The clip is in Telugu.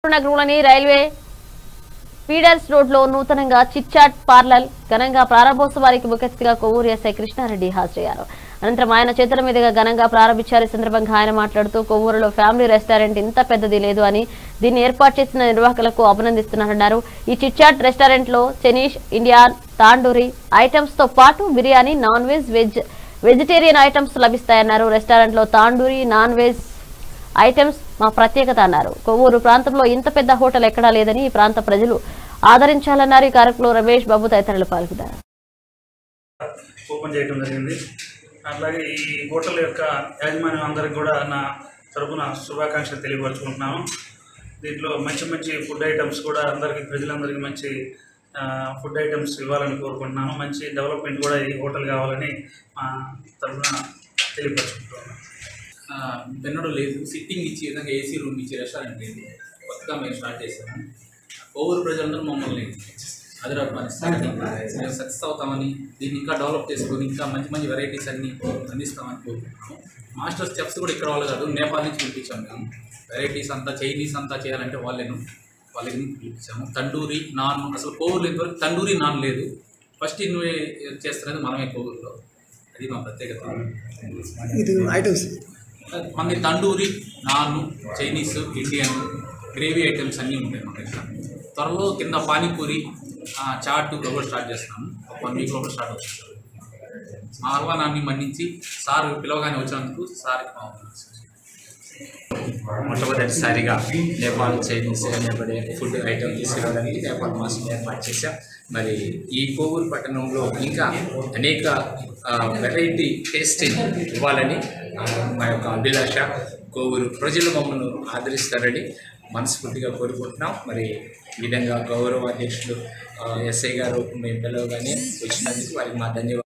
నగరంలోని రైల్వే ఫీడర్స్ రోడ్ లో నూతనంగా చిట్చాట్ పార్లర్ ఘనంగా ప్రారంభోత్సవానికి ముఖ్య అతిథిగా కొవ్వూరు ఎస్ఐ కృష్ణారెడ్డి హాజరయ్యారు అనంతరం ఆయన చేతుల మీదుగా ఘనంగా ప్రారంభించారు ఈ సందర్భంగా ఆయన మాట్లాడుతూ కొవ్వూరులో ఫ్యామిలీ రెస్టారెంట్ ఇంత పెద్దది లేదు అని దీన్ని ఏర్పాటు చేసిన నిర్వాహకులకు అభినందిస్తున్నారన్నారు ఈ చిట్చాట్ రెస్టారెంట్ లో చైనీస్ ఇండియన్ తాండూరి ఐటమ్స్ తో పాటు biryani non veg veg vegetarian items లభిస్తాయన్నారు రెస్టారెంట్ లో తాండూరి నాన్ వెజ్ ఐటమ్స్ మా ప్రత్యేకత అన్నారు కొవ్వూరు ప్రాంతంలో ఇంత పెద్ద హోటల్ ఎక్కడా లేదని ఈ ప్రాంత ప్రజలు ఆదరించాలన్నారు ఈ కార్యక్రమంలో రమేష్ బాబు తదితరులు పాల్గొన్నారు ఓపెన్ చేయడం జరిగింది అట్లాగే ఈ హోటల్ యొక్క యాజమాన్యం అందరికి కూడా నా తరపున శుభాకాంక్షలు తెలియపరుచుకుంటున్నాను దీంట్లో మంచి మంచి ఫుడ్ ఐటమ్స్ కూడా అందరికీ ప్రజలందరికీ మంచి ఆ, ఫుడ్ ఐటమ్స్ ఇవ్వాలని కోరుకుంటున్నాను మంచి డెవలప్మెంట్ కూడా ఈ హోటల్ కావాలని మా తరపున తెలియపరుచుకుంటున్నాను ఆ, ఎన్నడూ లేదు సిట్టింగ్ ఇచ్చి విధంగా ఏసీ రూమ్ ఇచ్చి రెస్టారెంట్ ఇది కొత్తగా మేము స్టార్ట్ చేసాము ఓవర్ ప్రజలందరూ మమ్మల్ని అదిరాపాలిస్తారు మేము సక్సెస్ అవుతామని దీన్ని ఇంకా డెవలప్ చేసుకొని ఇంకా మంచి మంచి వెరైటీస్ అన్ని అందిస్తామని కోరుకుంటున్నాము మాస్టర్ స్టెప్స్ కూడా ఇక్కడ వాళ్ళు కాదు నేపాల్ నుంచి పిలిపించాము మేము వెరైటీస్ అంతా చైనీస్ అంతా చేయాలంటే వాళ్ళేను వాళ్ళ దగ్గర నుంచి పిలిపించాము తండూరి నాన్ అసలు కోవూరులో ఇంతవరకు తండూరి నాన్ లేదు ఫస్ట్ ఇన్వే చేస్తున్నది మనమే కోవూరులో అది మా ప్రత్యేకత ఇది ఐటమ్స్ మనకి tandoori naan Chinese Indian gravy items అన్నీ ఉంటాయి మన దగ్గర త్వరలో కింద పానీపూరి ఆ, చాట్ కూడా స్టార్ట్ చేస్తున్నాము ఒక వన్ వీక్ లోపల స్టార్ట్ అవుతుంది మా ఆహ్వానాన్ని మన్నించి సార్ పిలవగానే వచ్చినందుకు సార్కి మా మొట్టమొదటిసారిగా నేపాల్ చైనీస్ అనేబడే ఫుడ్ ఐటమ్ తీసుకురావడానికి నేపాల్ మాస్టర్ ఏర్పాటు చేశాం మరి ఈ కోవూరు పట్టణంలో ఇంకా అనేక వెరైటీ టేస్టింగ్ ఇవ్వాలని ఆ, మా యొక్క అభిలాష కోవూరు ప్రజలు మమ్మల్ని ఆదరిస్తారని మనస్ఫూర్తిగా కోరుకుంటున్నాం మరి ఈ విధంగా గౌరవ అధ్యక్షులు ఆ, ఎస్ఐ గారు మేము పిలవగానే వచ్చినందుకు వారికి మా ధన్యవాదాలు